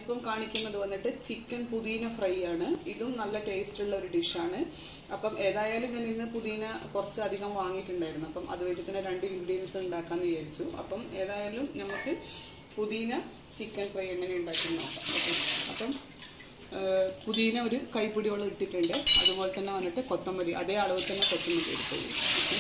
ഞാനിപ്പം കാണിക്കുന്നത് വന്നിട്ട് ചിക്കൻ പുതിന ഫ്രൈ ആണ് ഇതും നല്ല ടേസ്റ്റ് ഉള്ള ഒരു ഡിഷാണ് അപ്പം ഏതായാലും ഞാൻ ഇന്ന് പുതിന കുറച്ച് അധികം വാങ്ങിയിട്ടുണ്ടായിരുന്നു അപ്പം അത് വെച്ചിട്ട് തന്നെ രണ്ട് ഇൻഗ്രീഡിയൻസ് ഉണ്ടാക്കാമെന്ന് വിചാരിച്ചു അപ്പം ഏതായാലും നമുക്ക് പുതിന ചിക്കൻ ഫ്രൈ എങ്ങനെ ഉണ്ടാക്കി നോക്കാം ഓക്കെ അപ്പം ഏഹ്, പുതിന ഒരു കൈപ്പിടിയോളം ഇട്ടിട്ടുണ്ട് അതുപോലെ തന്നെ വന്നിട്ട് കൊത്തമല്ലി അതേ അളവിൽ തന്നെ കൊത്തമല്ലി എടുത്തോളൂ ഓക്കെ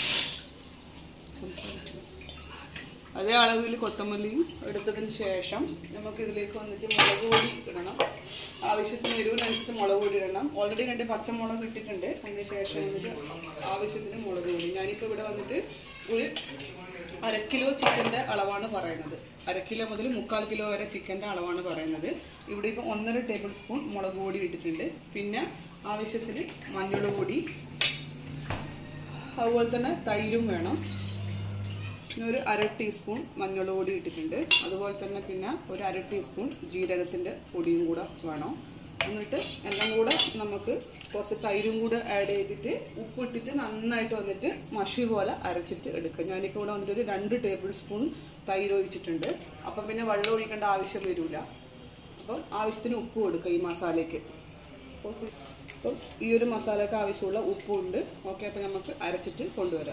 അതേ അളവിൽ കൊത്തമല്ലിയും എടുത്തതിന് ശേഷം നമുക്ക് ഇതിലേക്ക് വന്നിട്ട് മുളക് പൊടി ഇടണം ആവശ്യത്തിന് എരിവിനനുസരിച്ച് മുളക് പൊടി ഇടണം ഓൾറെഡി രണ്ട് പച്ചമുളക് ഇട്ടിട്ടുണ്ട് അതിന് ശേഷം വന്നിട്ട് ആവശ്യത്തിന് മുളക് പൊടി ഞാനിപ്പോൾ ഇവിടെ വന്നിട്ട് ഒരു അര കിലോ ചിക്കൻ്റെ അളവാണ് പറയുന്നത് അര കിലോ മുതൽ മുക്കാൽ കിലോ വരെ ചിക്കൻ്റെ അളവാണ് പറയുന്നത് ഇവിടെ ഇപ്പോൾ ഒന്നര ടേബിൾ സ്പൂൺ മുളക് പൊടി ഇട്ടിട്ടുണ്ട് പിന്നെ ആവശ്യത്തിന് മഞ്ഞൾ പൊടി അതുപോലെ തന്നെ തൈരും വേണം പിന്നെ ഒരു അര ടീസ്പൂൺ മഞ്ഞൾ പൊടി ഇട്ടിട്ടുണ്ട് അതുപോലെ തന്നെ പിന്നെ ഒരു അര ടീസ്പൂൺ ജീരകത്തിൻ്റെ പൊടിയും കൂടെ വേണം എന്നിട്ട് എല്ലാം കൂടെ നമുക്ക് കുറച്ച് തൈരും കൂടെ ആഡ് ചെയ്തിട്ട് ഉപ്പിട്ടിട്ട് നന്നായിട്ട് വന്നിട്ട് മഷി പോലെ അരച്ചിട്ട് എടുക്കുക ഞാനിപ്പോൾ ഇവിടെ വന്നിട്ട് ഒരു രണ്ട് ടേബിൾ സ്പൂൺ തൈര് ഒഴിച്ചിട്ടുണ്ട് അപ്പം പിന്നെ വെള്ളം ഒഴിക്കേണ്ട ആവശ്യം വരില്ല അപ്പം ആവശ്യത്തിന് ഉപ്പും എടുക്കുക ഈ മസാലയ്ക്ക് അപ്പം ഈ ഒരു മസാലയ്ക്ക് ആവശ്യമുള്ള ഉപ്പും ഉണ്ട് ഓക്കെ അപ്പം നമുക്ക് അരച്ചിട്ട് കൊണ്ടുവരാം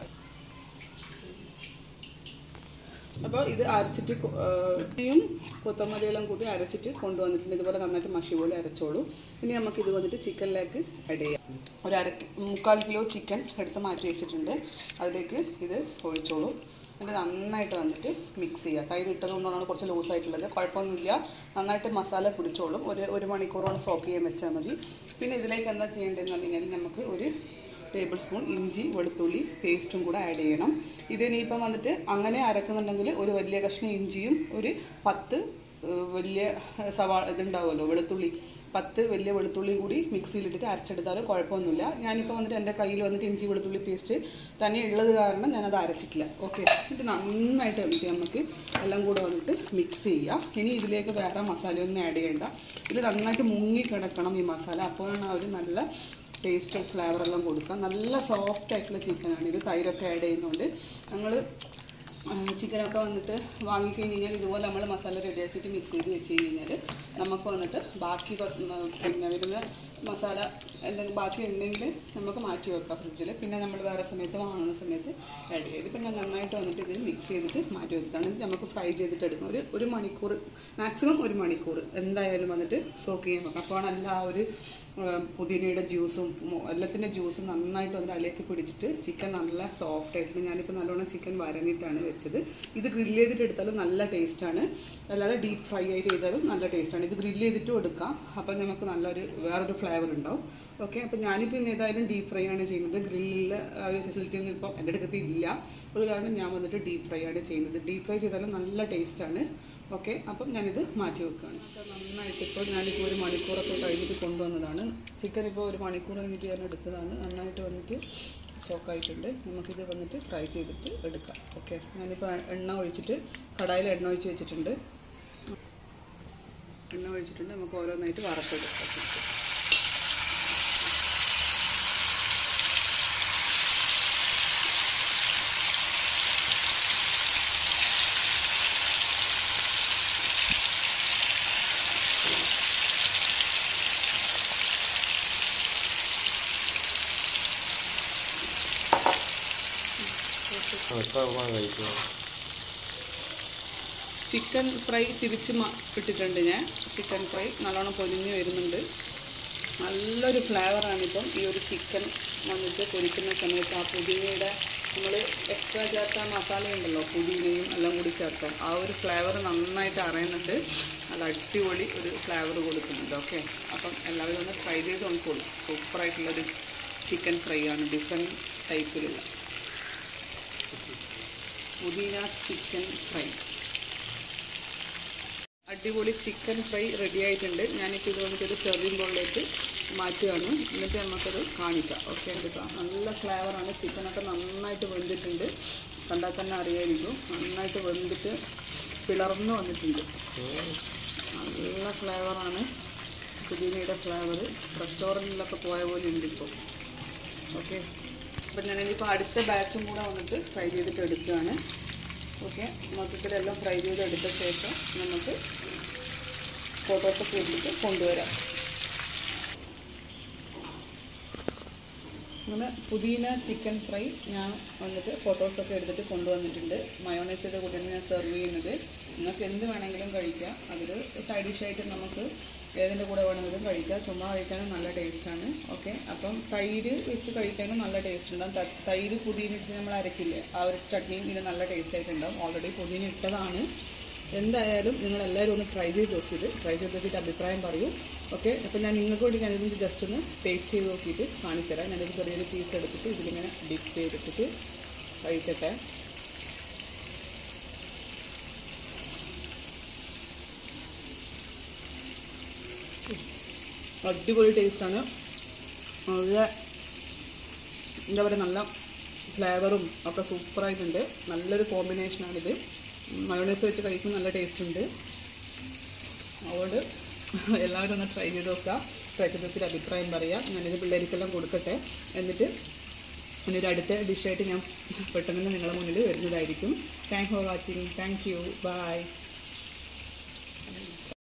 അപ്പോൾ ഇത് അരച്ചിട്ട് കൊ- ഏഹ് ഇനിയും കൊത്തമല്ലിയെല്ലാം കൂടി അരച്ചിട്ട് കൊണ്ടുവന്നിട്ടുണ്ട് ഇതുപോലെ നന്നായിട്ട് മഷി പോലെ അരച്ചോളൂ ഇനി നമുക്ക് ഇത് വന്നിട്ട് ചിക്കനിലേക്ക് ആഡ് ചെയ്യാം ഒരു അര കി- മുക്കാൽ കിലോ ചിക്കൻ എടുത്ത് മാറ്റി വെച്ചിട്ടുണ്ട് അതിലേക്ക് ഇത് ഒഴിച്ചോളൂ എന്നിട്ട് നന്നായിട്ട് വന്നിട്ട് മിക്സ് ചെയ്യുക തൈര് ഇട്ടത് കൊണ്ടാണ് കുറച്ച് ലൂസ് ആയിട്ടുള്ളത് കുഴപ്പമൊന്നുമില്ല നന്നായിട്ട് മസാല പിടിച്ചോളും ഒരു ഒരു മണിക്കൂറോളം സോക്ക് ചെയ്യാൻ വെച്ചാൽ മതി പിന്നെ ഇതിലേക്ക് എന്താ ചെയ്യേണ്ടതെന്ന് പറഞ്ഞു കഴിഞ്ഞാൽ നമുക്ക് ഒരു ടേബിൾ സ്പൂൺ ഇഞ്ചി വെളുത്തുള്ളി പേസ്റ്റും കൂടെ ആഡ് ചെയ്യണം ഇതിനിയിപ്പം വന്നിട്ട് അങ്ങനെ അരക്കുന്നുണ്ടെങ്കിൽ ഒരു വലിയ കഷ്ണം ഇഞ്ചിയും ഒരു പത്ത് ഏഹ്, വലിയ സവാ ഇതുണ്ടാവുമല്ലോ വെളുത്തുള്ളി പത്ത് വലിയ വെളുത്തുള്ളിയും കൂടി മിക്സിയിലിട്ടിട്ട് അരച്ചെടുത്താലും കുഴപ്പമൊന്നുമില്ല ഞാനിപ്പോൾ വന്നിട്ട് എൻ്റെ കയ്യിൽ വന്നിട്ട് ഇഞ്ചി വെളുത്തുള്ളി പേസ്റ്റ് തന്നെ ഉള്ളത് കാരണം ഞാനത് അരച്ചിട്ടില്ല ഓക്കെ എന്നിട്ട് നന്നായിട്ട് വന്നിട്ട് നമുക്ക് എല്ലാം കൂടെ വന്നിട്ട് മിക്സ് ചെയ്യുക ഇനി ഇതിലേക്ക് വേറെ മസാലയൊന്നും ആഡ് ചെയ്യണ്ട ഇത് നന്നായിട്ട് മുങ്ങി കിടക്കണം ഈ മസാല അപ്പോഴാണ് ആ ഒരു നല്ല ടേസ്റ്റും ഫ്ലേവറെല്ലാം കൊടുക്കുക നല്ല സോഫ്റ്റ് ആയിട്ടുള്ള ചിക്കനാണ് ഇത് തൈരൊക്കെ ആഡ് ചെയ്യുന്നുണ്ട് ഞങ്ങൾ ചിക്കനൊക്കെ വന്നിട്ട് വാങ്ങിക്കഴിഞ്ഞ് കഴിഞ്ഞാൽ ഇതുപോലെ നമ്മൾ മസാല റെഡിയാക്കിയിട്ട് മിക്സ് ചെയ്ത് വെച്ച് കഴിഞ്ഞാൽ നമുക്ക് വന്നിട്ട് ബാക്കി ബസ് പിന്നെ വരുന്ന മസാല എന്തെങ്കിലും ബാക്കി ഉണ്ടെങ്കിൽ നമുക്ക് മാറ്റി വെക്കാം ഫ്രിഡ്ജിൽ പിന്നെ നമ്മൾ വേറെ സമയത്ത് വാങ്ങുന്ന സമയത്ത് ആഡ് ചെയ്ത് ഇപ്പം ഞാൻ നന്നായിട്ട് വന്നിട്ട് ഇതിൽ മിക്സ് ചെയ്തിട്ട് മാറ്റി വെച്ചതാണ് ഇത് നമുക്ക് ഫ്രൈ ചെയ്തിട്ട് എടുക്കണം ഒരു ഒരു മണിക്കൂർ മാക്സിമം ഒരു മണിക്കൂർ എന്തായാലും വന്നിട്ട് സോക്ക് ചെയ്യാൻ വെക്കാം അപ്പോഴാണ് എല്ലാ ആ ഒരു ഏഹ്, പുതിനയുടെ ജ്യൂസും മൊ- എല്ലാത്തിൻ്റെ ജ്യൂസും നന്നായിട്ട് അതിൽ അതിലേക്ക് പിടിച്ചിട്ട് ചിക്കൻ നല്ല സോഫ്റ്റ് ആയിട്ട് ഞാനിപ്പോൾ നല്ലോണം ചിക്കൻ വരഞ്ഞിട്ടാണ് വെച്ചത് ഇത് ഗ്രില്ല് ചെയ്തിട്ട് എടുത്താലും നല്ല ടേസ്റ്റാണ് അല്ലാതെ ഡീപ്പ് ഫ്രൈ ആയിട്ട് ചെയ്താലും നല്ല ടേസ്റ്റാണ് ഇത് ഗ്രില്ല് ചെയ്തിട്ടും എടുക്കാം അപ്പം നമുക്ക് നല്ലൊരു വേറൊരു ഫ്ലേവർ ഉണ്ടാവും ഓക്കെ അപ്പം ഞാനിപ്പോൾ ഇന്ന് ഏതായാലും ഡീപ്പ് ഫ്രൈ ആണ് ചെയ്യുന്നത് ഗ്രില്ലിൽ ആ ഒരു ഫെസിലിറ്റി ഒന്നും ഇപ്പം എൻ്റെ അടുത്ത് ഇല്ല അത് കാരണം ഞാൻ വന്നിട്ട് ഡീപ്പ് ഫ്രൈ ആണ് ചെയ്യുന്നത് ഡീപ്പ് ഫ്രൈ ചെയ്താലും നല്ല ടേസ്റ്റാണ് ഓക്കെ അപ്പം ഞാനിത് മാറ്റി വെക്കുകയാണ് അപ്പോൾ നന്നായിട്ട് ഇപ്പോൾ ഞാനിപ്പോൾ ഒരു മണിക്കൂറൊക്കെ കഴിഞ്ഞിട്ട് കൊണ്ടുവന്നതാണ് ചിക്കൻ ഇപ്പോൾ ഒരു മണിക്കൂർ കഴിഞ്ഞിട്ട് ഞാൻ എടുത്തതാണ് നന്നായിട്ട് വന്നിട്ട് സോക്കായിട്ടുണ്ട് നമുക്കിത് വന്നിട്ട് ഫ്രൈ ചെയ്തിട്ട് എടുക്കാം ഓക്കെ ഞാനിപ്പോൾ എണ്ണ ഒഴിച്ചിട്ട് കടായിൽ എണ്ണ ഒഴിച്ച് വെച്ചിട്ടുണ്ട് എണ്ണ ഒഴിച്ചിട്ടുണ്ട് നമുക്ക് ഓരോന്നായിട്ട് വറുത്തെടുക്കാം എത്ര കഴിക്കുക ചിക്കൻ ഫ്രൈ തിരിച്ച് മ- ഇട്ടിട്ടുണ്ട് ഞാൻ ചിക്കൻ ഫ്രൈ നല്ലോണം പൊരിഞ്ഞ് വരുന്നുണ്ട് നല്ലൊരു ഫ്ലേവറാണിപ്പം ഈ ഒരു ചിക്കൻ വന്നിട്ട് പൊരിക്കുന്ന സമയത്ത് ആ പുതിനയുടെ നമ്മൾ എക്സ്ട്രാ ചേർത്ത മസാല ഉണ്ടല്ലോ പുതിനയും എല്ലാം കൂടി ചേർക്കാം ആ ഒരു ഫ്ലേവർ നന്നായിട്ട് അറിയുന്നുണ്ട് നല്ല അടിപൊളി ഒരു ഫ്ലേവർ കൊടുക്കുന്നുണ്ട് ഓക്കെ അപ്പം എല്ലാവരും ഒന്ന് ട്രൈ ചെയ്ത് നോക്കോളൂ സൂപ്പറായിട്ടുള്ളൊരു ചിക്കൻ ഫ്രൈ ആണ് ഡിഫറെൻറ്റ് ടൈപ്പിലുള്ള പുതിന ചിക്കൻ ഫ്രൈ അടിപൊളി ചിക്കൻ ഫ്രൈ റെഡി ആയിട്ടുണ്ട് ഞാനിപ്പോൾ ഇത് വന്നിട്ട് ഒരു സെർവിങ് ബോളിലേക്ക് മാറ്റുകയാണ് എന്നിട്ട് നമുക്കത് കാണിക്കാം ഓക്കെ എടുക്കുക നല്ല ഫ്ലേവറാണ് ചിക്കനൊക്കെ നന്നായിട്ട് വെന്തിട്ടുണ്ട് കണ്ടാൽ തന്നെ അറിയായിരിക്കും നന്നായിട്ട് വെന്തിട്ട് പിളർന്ന് വന്നിട്ടുണ്ട് നല്ല ഫ്ലേവറാണ് പുതിനയുടെ ഫ്ലേവർ റെസ്റ്റോറൻറ്റിലൊക്കെ പോയ പോലെ ഉണ്ട് ഇപ്പോൾ ഓക്കെ അപ്പം ഞാനിപ്പോൾ അടുത്ത ബാച്ചും കൂടെ വന്നിട്ട് ഫ്രൈ ചെയ്തിട്ട് എടുക്കുകയാണ് ഓക്കെ മൊത്തത്തിലെല്ലാം ഫ്രൈ ചെയ്ത് എടുത്ത ശേഷം നമുക്ക് ഫോട്ടോസൊക്കെ എടുത്തിട്ട് കൊണ്ടുവരാം അങ്ങനെ പുതിന ചിക്കൻ ഫ്രൈ ഞാൻ വന്നിട്ട് ഫോട്ടോസൊക്കെ എടുത്തിട്ട് കൊണ്ടുവന്നിട്ടുണ്ട് മയോണൈസിൻ്റെ കൂടെയാണ് ഞാൻ സെർവ് ചെയ്യുന്നത് നിങ്ങൾക്ക് എന്ത് വേണമെങ്കിലും കഴിക്കാം അതിൽ സൈഡ് ഡിഷായിട്ട് നമുക്ക് ഏതിൻ്റെ കൂടെ വേണമെങ്കിലും കഴിക്കാം ചുമ്മാ കഴിക്കാനും നല്ല ടേസ്റ്റാണ് ഓക്കെ അപ്പം തൈര് വെച്ച് കഴിക്കാനും നല്ല ടേസ്റ്റ് ഉണ്ടാവും ത- തൈര് പുതിന ഇട്ട് നമ്മൾ അരക്കില്ലേ ആ ഒരു ചട്നിയും ഇത് നല്ല ടേസ്റ്റ് ആയിട്ടുണ്ടാവും ഓൾറെഡി പുതിന ഇട്ടതാണ് എന്തായാലും നിങ്ങൾ എല്ലാവരും ഒന്ന് ട്രൈ ചെയ്ത് നോക്കിയിട്ട് ട്രൈ ചെയ്ത് നോക്കിയിട്ട് അഭിപ്രായം പറയൂ ഓക്കെ അപ്പോൾ ഞാൻ നിങ്ങൾക്ക് വേണ്ടി ഞാനിതിൻ്റെ ജസ്റ്റ് ഒന്ന് ടേസ്റ്റ് ചെയ്ത് നോക്കിയിട്ട് കാണിച്ചു തരാം ഞാനൊരു ചെറിയൊരു പീസ് എടുത്തിട്ട് ഇതിലിങ്ങനെ ഡിപ്പ് ചെയ്തിട്ടിട്ട് കഴിക്കട്ടെ അടിപൊളി ടേസ്റ്റാണ് നല്ല എന്താ പറയുക നല്ല ഫ്ലേവറും ഒക്കെ സൂപ്പറായിട്ടുണ്ട് നല്ലൊരു കോമ്പിനേഷനാണിത് മയോണൈസ് വെച്ച് കഴിക്കുമ്പോൾ നല്ല ടേസ്റ്റ് ഉണ്ട് അതുകൊണ്ട് എല്ലാവരും ഒന്ന് ട്രൈ ചെയ്ത് നോക്കുക ട്രൈ ചെയ്ത് നോക്കിയിട്ട് അഭിപ്രായം പറയാം ഞാനിത് പിള്ളേർക്കെല്ലാം കൊടുക്കട്ടെ എന്നിട്ട് ഇനി ഒരു അടുത്ത ഡിഷായിട്ട് ഞാൻ പെട്ടെന്ന് തന്നെ നിങ്ങളുടെ മുന്നിൽ വരുന്നതായിരിക്കും thank for watching thank you by